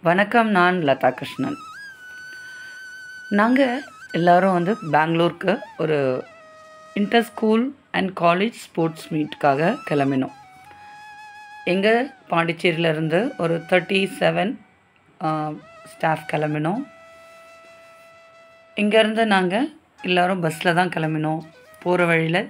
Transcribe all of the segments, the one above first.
வணக்கம் நான் லதா கிருஷ்ணன் நாங்கள் எல்லாரும் வந்து பெங்களூருக்கு ஒரு inter school and college sports மீட்காக கிளம்பினோம் எங்கள் பாண்டிச்சேரியிலேருந்து ஒரு தேர்ட்டி செவன் ஸ்டாஃப் கிளம்பினோம் இங்கேருந்து நாங்கள் எல்லோரும் பஸ்ஸில் தான் கிளம்பினோம் போகிற வழியில்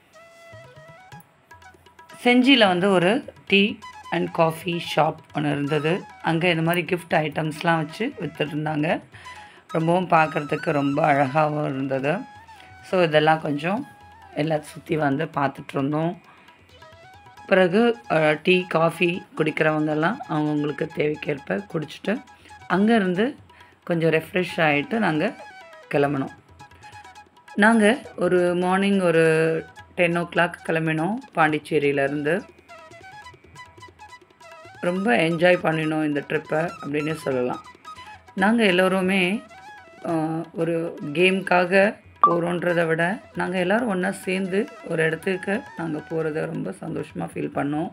செஞ்சியில் வந்து ஒரு டீ அண்ட் காஃபி ஷாப் ஒன்று இருந்தது அங்கே இந்த மாதிரி கிஃப்ட் ஐட்டம்ஸ்லாம் வச்சு விற்றுருந்தாங்க ரொம்பவும் பார்க்குறதுக்கு ரொம்ப அழகாகவும் இருந்தது ஸோ இதெல்லாம் கொஞ்சம் எல்லாம் சுற்றி வந்து பார்த்துட்டு இருந்தோம் பிறகு அஹ், டீ காஃபி குடிக்கிறவங்கெல்லாம் அவங்கவுங்களுக்கு தேவைக்கேற்ப குடிச்சிட்டு அங்கேருந்து கொஞ்சம் ரெஃப்ரெஷ் ஆகிட்டு நாங்கள் கிளம்பினோம் நாங்கள் ஒரு மார்னிங் ஒரு டென் ஓ கிளாக் கிளம்பினோம் பாண்டிச்சேரியிலேருந்து ரொம்ப என்ஜாய் பண்ணினோம் இந்த ட்ரிப்பை அப்படின்னு சொல்லலாம் நாங்கள் எல்லோருமே ஆஹ், ஒரு கேம்க்காக போகிறோன்றதை விட நாங்கள் எல்லோரும் ஒன்றா சேர்ந்து ஒரு இடத்துக்கு நாங்கள் போகிறத ரொம்ப சந்தோஷமாக ஃபீல் பண்ணோம்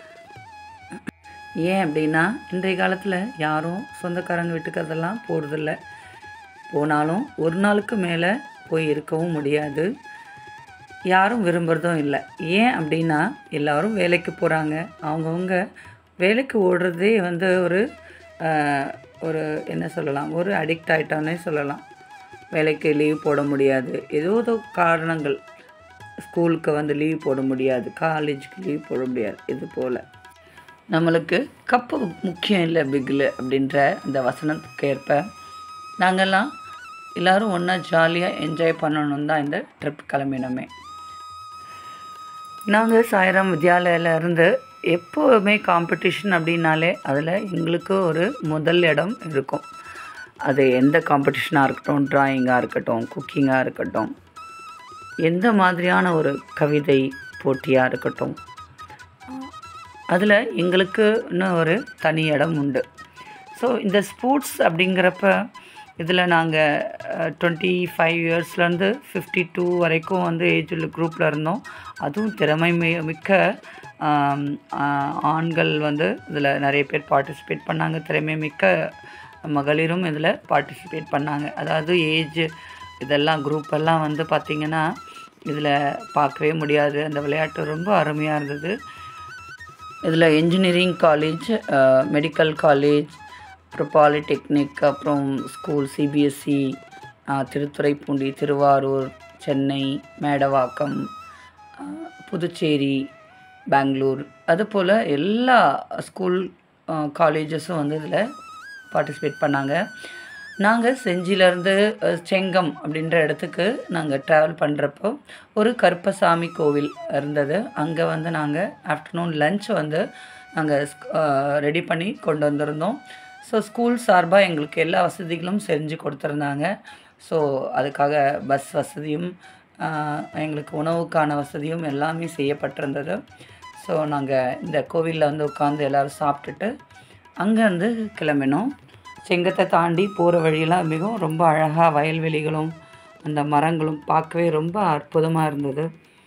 ஏன் அப்படின்னா இன்றைய காலத்தில் யாரும் சொந்தக்காரங்க வீட்டுக்கு அதெல்லாம் போகிறதில்ல போனாலும் ஒரு நாளுக்கு மேலே போய் இருக்கவும் முடியாது யாரும் விரும்புகிறதும் இல்லை ஏன் அப்படின்னா எல்லாரும் வேலைக்கு போகிறாங்க அவங்கவுங்க வேலைக்கு ஓடுறதே வந்து ஒரு ஆஹ், ஒரு என்ன சொல்லலாம் ஒரு அடிக்ட் ஆகிட்டோன்னே சொல்லலாம் வேலைக்கு லீவ் போட முடியாது ஏதோ ஏதோ காரணங்கள் ஸ்கூலுக்கு வந்து லீவ் போட முடியாது காலேஜுக்கு லீவ் போட முடியாது இது போல் நம்மளுக்கு கப்பு முக்கியம் இல்லை பிகில் அப்படின்ற அந்த வசனத்துக்கு ஏற்ப நாங்கள்லாம் எல்லோரும் ஒன்றா ஜாலியாக என்ஜாய் பண்ணணும் தான் இந்த ட்ரிப் கிளம்பினோமே நாங்கள் சாய்ராம் வித்யாலயில இருந்து எப்போவுமே காம்படிஷன் அப்படின்னாலே அதில் எங்களுக்கு ஒரு முதல் இடம் இருக்கும் அது எந்த காம்படிஷனாக இருக்கட்டும் ட்ராயிங்காக இருக்கட்டும் குக்கிங்காக இருக்கட்டும் எந்த மாதிரியான ஒரு கவிதை போட்டியாக இருக்கட்டும் அதில் எங்களுக்கு இன்னும் ஒரு தனி இடம் உண்டு ஸோ இந்த ஸ்போர்ட்ஸ் அப்படிங்கிறப்ப இதில் நாங்கள் டுவெண்ட்டி ஃபைவ் இயர்ஸ்லேருந்து ஃபிஃப்டி டூ வரைக்கும் வந்து ஏஜ் உள்ள குரூப்பில் இருந்தோம் அதுவும் திறமை மி- மிக்க ஆம், ஆ, ஆண்கள் வந்து இதில் நிறைய பேர் பார்ட்டிசிபேட் பண்ணாங்க திறமை மிக்க மகளிரும் இதில் பார்ட்டிசிபேட் பண்ணாங்க அதாவது ஏஜ் இதெல்லாம் குரூப் எல்லாம் வந்து பார்த்திங்கன்னா இதில் பார்க்கவே முடியாது அந்த விளையாட்டு ரொம்ப அருமையாக இருந்தது இதில் இன்ஜினியரிங் காலேஜ் மெடிக்கல் காலேஜ் அப்புறம் பாலிடெக்னிக் அப்புறம் ஸ்கூல் சிபிஎஸ்சி திருத்துறைப்பூண்டி திருவாரூர் சென்னை மேடவாக்கம் அஹ், புதுச்சேரி பெங்களூர் அதுபோல் எல்லா ஸ்கூல் காலேஜஸும் வந்து இதில் பார்ட்டிசிபேட் பண்ணாங்க நாங்கள் செஞ்சியிலேருந்து செங்கம் அப்படின்ற இடத்துக்கு நாங்கள் ட்ராவல் பண்ணுறப்போ ஒரு கருப்பசாமி கோவில் இருந்தது அங்கே வந்து நாங்கள் ஆஃப்டர்நூன் லஞ்ச் வந்து நாங்கள் ரெடி பண்ணி கொண்டு வந்திருந்தோம் ஸோ ஸ்கூல் சார்பாக எங்களுக்கு எல்லா வசதிகளும் செஞ்சு கொடுத்துருந்தாங்க ஸோ அதுக்காக பஸ் வசதியும் ஆஹ், எங்களுக்கு உணவுக்கான வசதியும் எல்லாமே செய்யப்பட்டிருந்தது ஸோ நாங்கள் இந்த கோவிலில் வந்து உட்காந்து எல்லோரும் சாப்பிட்டுட்டு அங்கேருந்து கிளம்பினோம் செங்கத்தை தாண்டி போகிற வழியெல்லாம் மிகவும் ரொம்ப அழகாக வயல்வெளிகளும் அந்த மரங்களும் பார்க்கவே ரொம்ப அற்புதமாக இருந்தது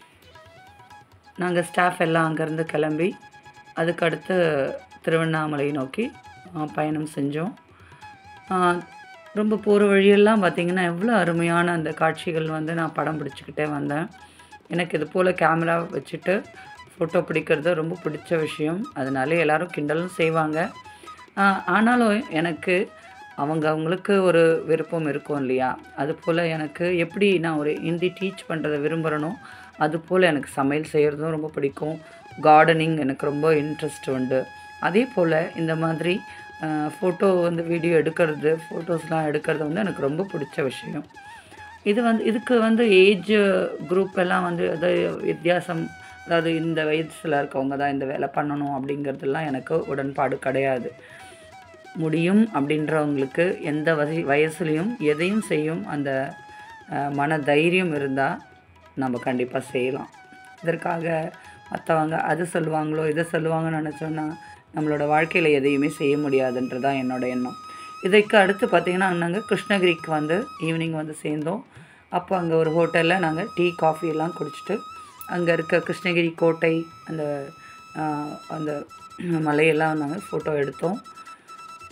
நாங்கள் ஸ்டாஃப் எல்லாம் அங்கேருந்து கிளம்பி அதுக்கடுத்து திருவண்ணாமலை நோக்கி ஆ, பயணம் செஞ்சோம் ஆ, ரொம்ப போகிற வழியெல்லாம் பார்த்திங்கன்னா எவ்வளோ அருமையான அந்த காட்சிகள் வந்து நான் படம் பிடிச்சிக்கிட்டே வந்தேன் எனக்கு இது போல் கேமரா வச்சுட்டு ஃபோட்டோ பிடிக்கிறது ரொம்ப பிடிச்ச விஷயம் அதனால எல்லாரும் கிண்டலும் செய்வாங்க ஆ, ஆனாலும் எனக்கு அவங்க அவங்களுக்கு ஒரு விருப்பம் இருக்கும் இல்லையா அதுபோல் எனக்கு எப்படி நான் ஒரு ஹிந்தி டீச் பண்ணுறதை விரும்புகிறனோ அதுபோல் எனக்கு சமையல் செய்கிறதும் ரொம்ப பிடிக்கும் கார்டனிங் எனக்கு ரொம்ப இன்ட்ரெஸ்ட் உண்டு அதே போல் இந்த மாதிரி ஃபோட்டோ வந்து வீடியோ எடுக்கிறது ஃபோட்டோஸ்லாம் எடுக்கிறது வந்து எனக்கு ரொம்ப பிடிச்ச விஷயம் இது வந்து இதுக்கு வந்து ஏஜ் குரூப் எல்லாம் வந்து அதாவது வித்தியாசம் அதாவது இந்த வயசில் இருக்கவங்க தான் இந்த வேலை பண்ணணும் அப்படிங்கிறதுலாம் எனக்கு உடன்பாடு கிடையாது முடியும் அப்படின்றவங்களுக்கு எந்த வயசு வயசுலேயும் எதையும் செய்யும் அந்த அஹ், மன தைரியம் இருந்தால் நம்ம கண்டிப்பாக செய்யலாம் இதற்காக மற்றவங்க அது சொல்லுவாங்களோ இதை சொல்லுவாங்கன்னு நினச்சோன்னா நம்மளோட வாழ்க்கையில் எதையுமே செய்ய முடியாதுன்றது தான் என்னோட எண்ணம் இதுக்கு அடுத்து பார்த்திங்கன்னா நாங்கள் கிருஷ்ணகிரிக்கு வந்து ஈவினிங் வந்து சேர்ந்தோம் அப்போ அங்கே ஒரு ஹோட்டலில் நாங்கள் டீ காஃபி எல்லாம் குடிச்சிட்டு அங்கே இருக்க கிருஷ்ணகிரி கோட்டை அந்த ஆஹ், அந்த மலையெல்லாம் நாங்கள் ஃபோட்டோ எடுத்தோம்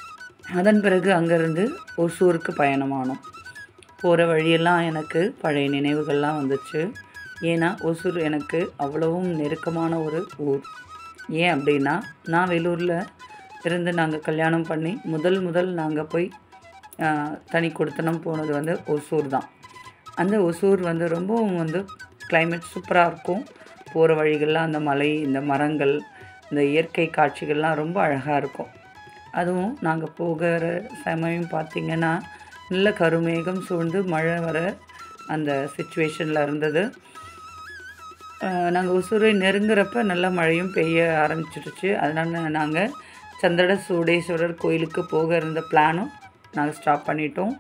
அதன் பிறகு அங்கேருந்து ஒசூருக்கு பயணமானோம் போகிற வழியெல்லாம் எனக்கு பழைய நினைவுகள்லாம் வந்துச்சு ஏன்னா ஒசூர் எனக்கு அவ்வளவும் நெருக்கமான ஒரு ஊர் ஏன் அப்படின்னா நான் வேலூரில் இருந்து நாங்கள் கல்யாணம் பண்ணி முதல் முதல் நாங்கள் போய் ஆஹ், தனி கொடுத்தனம் போனது வந்து ஒசூர் தான் அந்த ஒசூர் வந்து ரொம்பவும் வந்து climate சூப்பராக இருக்கும் போகிற வழிகள்லாம் அந்த மலை இந்த மரங்கள் இந்த இயற்கை காட்சிகள்லாம் ரொம்ப அழகாக இருக்கும் அதுவும் நாங்கள் போகிற சமயம் பார்த்திங்கன்னா நல்ல கருமேகம் சூழ்ந்து மழை வர அந்த சுச்சுவேஷனில் இருந்தது நாங்கள் ஒசூரை நெருங்குறப்ப நல்ல மழையும் பெய்ய ஆரம்பிச்சிடுச்சு அதனால் நாங்கள் சந்திர சூடேஸ்வரர் கோயிலுக்கு போக இருந்த பிளானும் நாங்கள் ஸ்டாப் பண்ணிட்டோம்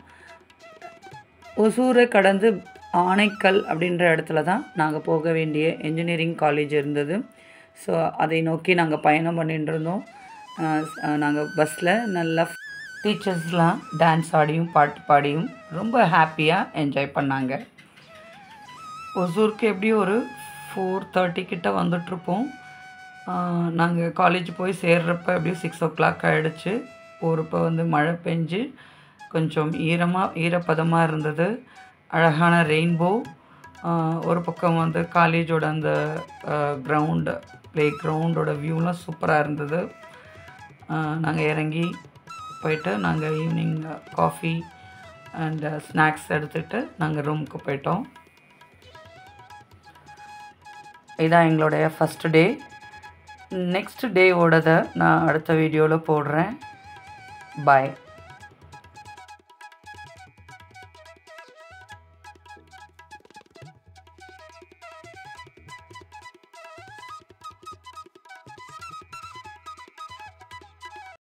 ஒசூரை கடந்து ஆனைக்கல் அப்படின்ற இடத்துல தான் நாங்கள் போக வேண்டிய இன்ஜினியரிங் காலேஜ் இருந்தது ஸோ அதை நோக்கி நாங்கள் பயணம் பண்ணிட்டு இருந்தோம் நாங்கள் பஸ்ஸில் நல்லா டீச்சர்ஸ்லாம் டான்ஸ் ஆடியும் பாட்டு பாடியும் ரொம்ப ஹாப்பியாக என்ஜாய் பண்ணாங்க ஒசூருக்கு எப்படியும் ஒரு ஃபோர் தேர்ட்டி கிட்ட வந்துட்ருப்போம் நாங்கள் காலேஜ் போய் சேர்றப்ப எப்படியும் சிக்ஸ் ஓ கிளாக் ஆகிடுச்சு போகிறப்ப வந்து மழை பெஞ்சு கொஞ்சம் ஈரமாக ஈரப்பதமாக இருந்தது அழகான ரெயின்போ ஒரு பக்கம் வந்து காலேஜோட அந்த கிரவுண்டு ப்ளே கிரவுண்டோட வியூலாம் சூப்பராக இருந்தது நாங்கள் இறங்கி போயிட்டு நாங்கள் ஈவினிங் காஃபி அண்ட் ஸ்நாக்ஸ் எடுத்துகிட்டு நாங்கள் ரூமுக்கு போயிட்டோம் இதான் எங்களுடைய ஃபஸ்ட் டே நெக்ஸ்ட் டேவோடதை நான் அடுத்த வீடியோவில் போடுறேன் பாய்